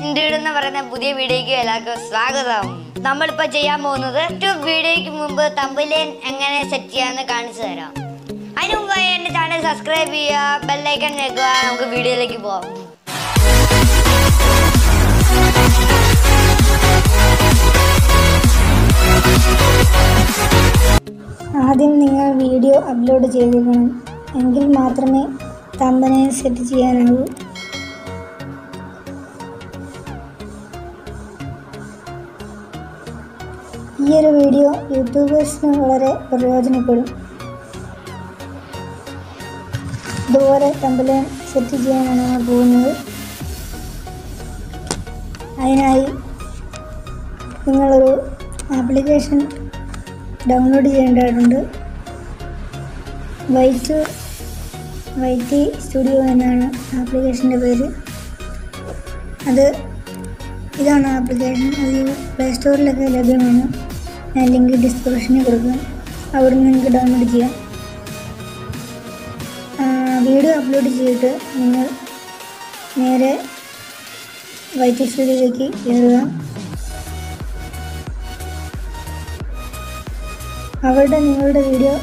ഇൻഡ്രീഡ് എന്ന് പറയുന്ന പുതിയ വീഡിയോയ്ക്ക് എല്ലാവർക്കും സ്വാഗതം നമ്മളിപ്പോ ചെയ്യാൻ പോകുന്നത് യൂട്യൂബ് വീഡിയോയ്ക്ക് മുമ്പ് തമ്പലേൻ എങ്ങനെ സെറ്റ് ചെയ്യാന്ന് കാണിച്ചു തരാം അതിന് മുമ്പായി എന്റെ ചാനൽ സബ്സ്ക്രൈബ് ചെയ്യുക ബെല്ലൈക്കൺ വെക്കുക നമുക്ക് വീഡിയോയിലേക്ക് പോവാം ആദ്യം നിങ്ങൾ വീഡിയോ അപ്ലോഡ് ചെയ്തിരിക്കണം എങ്കിൽ മാത്രമേ തമ്പനെ സെറ്റ് ചെയ്യാനാവൂ ഈ ഒരു വീഡിയോ യൂട്യൂബേഴ്സിന് വളരെ പ്രയോജനപ്പെടും ഇതുപോലെ തമ്പലേൻ സെറ്റ് ചെയ്യാനാണ് നമ്മൾ പോകുന്നത് അതിനായി നിങ്ങളൊരു ആപ്ലിക്കേഷൻ ഡൗൺലോഡ് ചെയ്യേണ്ടതായിട്ടുണ്ട് വൈറ്റ് വൈറ്റി സ്റ്റുഡിയോ എന്നാണ് ആപ്ലിക്കേഷൻ്റെ പേര് അത് ഇതാണ് ആപ്ലിക്കേഷൻ അത് പ്ലേ സ്റ്റോറിലൊക്കെ ലഭ്യമാണ് ഞാൻ ലിങ്ക് ഡിസ്ക്രിപ്ഷനിൽ കൊടുക്കാം അവിടെ നിന്ന് നിങ്ങൾക്ക് ഡൗൺലോഡ് ചെയ്യാം ആ, വീഡിയോ അപ്ലോഡ് ചെയ്തിട്ട് നിങ്ങൾ നേരെ വൈറ്റി സ്റ്റുഡിയോയിലേക്ക് കയറുക അവിടെ നിങ്ങളുടെ വീഡിയോ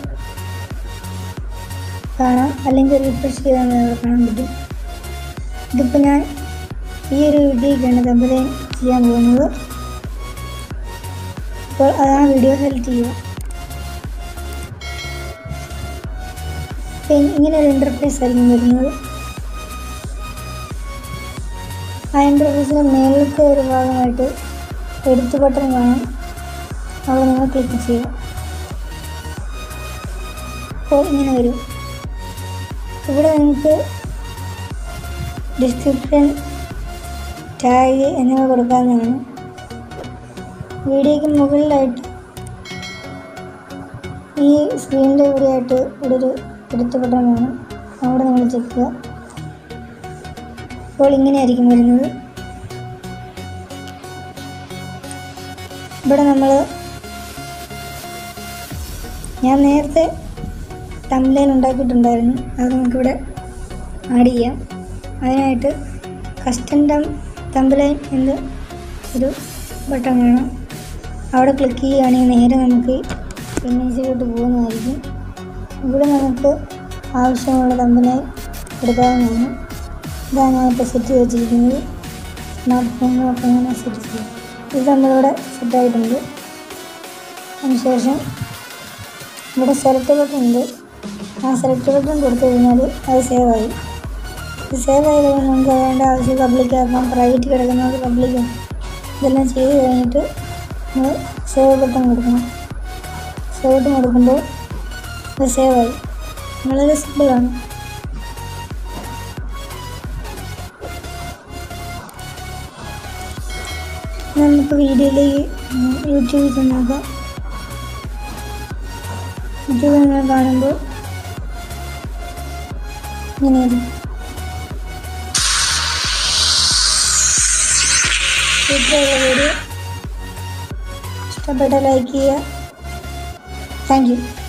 കാണാം അല്ലെങ്കിൽ റിഫ്രഷ് ചെയ്താൽ നിങ്ങൾക്ക് കാണാൻ പറ്റും ഇതിപ്പോൾ ഞാൻ ഈ ഒരു വീഡിയോയ്ക്കാണ് തമ്പലൈൻ ചെയ്യാൻ പോകുന്നത് അപ്പോൾ അത് ആ വീഡിയോ സെലക്ട് ചെയ്യുക അപ്പോൾ ഇങ്ങനെ ഒരു ഇൻ്റർഫേസ് ആയിരിക്കും വരുന്നത് ആ ഇൻ്റർഫേസിൻ്റെ മേലത്തെ ഒരു ഭാഗമായിട്ട് എഡിറ്റ് ബട്ടൺ കാണാം അവിടെ നിങ്ങൾ ക്ലിക്ക് ചെയ്യുക അപ്പോൾ ഇങ്ങനെ വരും ഇവിടെ നിങ്ങൾക്ക് ഡിസ്ക്രിപ്ഷൻ ടാഗ് എന്നിവ കൊടുക്കാവുന്നതാണ് വീഡിയോയ്ക്ക് മുകളിലായിട്ട് ഈ സ്ക്രീനിൻ്റെ ഇവിടെയായിട്ട് ഇവിടെ ഒരു എടുത്ത് ബട്ടൺ കാണും അവിടെ നിങ്ങൾ ചെക്കുക അപ്പോൾ ഇങ്ങനെയായിരിക്കും വരുന്നത് ഇവിടെ നമ്മൾ ഞാൻ നേരത്തെ തംലൈൻ ഉണ്ടാക്കിയിട്ടുണ്ടായിരുന്നു അത് നമുക്കിവിടെ ആഡ് ചെയ്യാം അതിനായിട്ട് കസ്റ്റം ടം തംലൈൻ എന്ന് ഒരു ബട്ടൺ വേണം അവിടെ ക്ലിക്ക് ചെയ്യുകയാണെങ്കിൽ നേരെ നമുക്ക് ഇമേജിലോട്ട് പോകുന്നതായിരിക്കും ഇവിടെ നമുക്ക് ആവശ്യമുള്ള തമ്പലൈൻ എടുക്കാവുന്നതാണ് ഇതാണ് ഞാനിപ്പോൾ സെറ്റ് ചെയ്ത് വെച്ചിരിക്കുന്നത് സ്മാർട്ട് ഫോണിലൊക്കെ അങ്ങനെ സെറ്റ് ചെയ്യും ഇത് നമ്മളിവിടെ സെറ്റായിട്ടുണ്ട് അതിനുശേഷം ഇവിടെ സെലക്ട് ബട്ടൺ ഉണ്ട് ആ സെലക്ട് ബട്ടൺ കൊടുത്തു കഴിഞ്ഞാൽ അത് സേവ് ആയി ഇത് സേവ് ആയി കഴിഞ്ഞാൽ നമുക്ക് വേണ്ട ആവശ്യം പബ്ലിക് ആക്കാം പ്രൈവറ്റ് കിടക്കുന്നത് പബ്ലിക് ആക്കാം ഇതെല്ലാം ചെയ്ത് കഴിഞ്ഞിട്ട് നമ്മൾ സേവ് ബട്ടൺ കൊടുക്കണം സേവ് ബട്ടൺ കൊടുക്കുമ്പോൾ അത് സേവ് ആയി വളരെ സിമ്പിളാണ് നമുക്ക് വീഡിയോയിലേക്ക് യൂട്യൂബിൽ ചെന്ന് നോക്കാം യൂട്യൂബിൽ നിങ്ങൾ കാണുമ്പോൾ ഇങ്ങനെയായിരിക്കും ഇത്രയുള്ള വീഡിയോ ഇഷ്ടപ്പെട്ട ലൈക്ക് ചെയ്യുക താങ്ക് യു